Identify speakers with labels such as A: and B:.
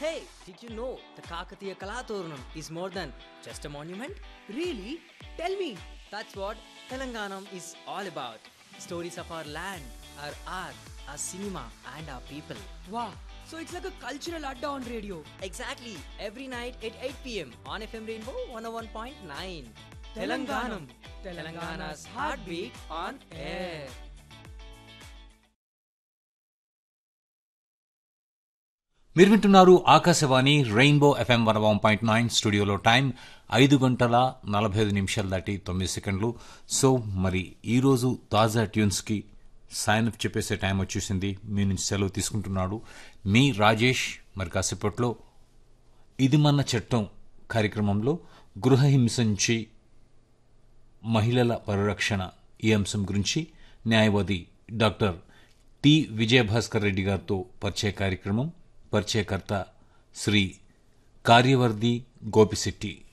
A: Hey, did you know the Kakatiya Kalaturnam is more than just a monument?
B: Really? Tell me.
A: That's what Telanganam is all about. Stories of our land, our art, our cinema, and our people.
B: Wow. So it's like a cultural adda on radio.
A: Exactly, every night at 8 pm on FM Rainbow 101.9.
B: Telanganam.
A: Telangana's heartbeat on air.
C: మీరు వింటున్నారు Akashvani Rainbow FM one one point nine స్టూడియోలో time ఐదు గంటల నలభై ఐదు నిమిషాలు దాటి తొమ్మిది సెకండ్లు సో మరి ఈరోజు తాజా ట్యూన్స్కి సైన్ అప్ చెప్పేసే టైం వచ్చేసింది మీ నుంచి సెలవు తీసుకుంటున్నాడు మీ రాజేష్ మరి కాసేపట్లో ఇది మన చట్టం కార్యక్రమంలో గృహహింస నుంచి మహిళల పరిరక్షణ ఈ అంశం గురించి న్యాయవాది డాక్టర్ టి విజయభాస్కర్ రెడ్డి గారితో పరిచయ కార్యక్రమం పరిచయకర్త శ్రీ కార్యవర్ధి గోపిశెట్టి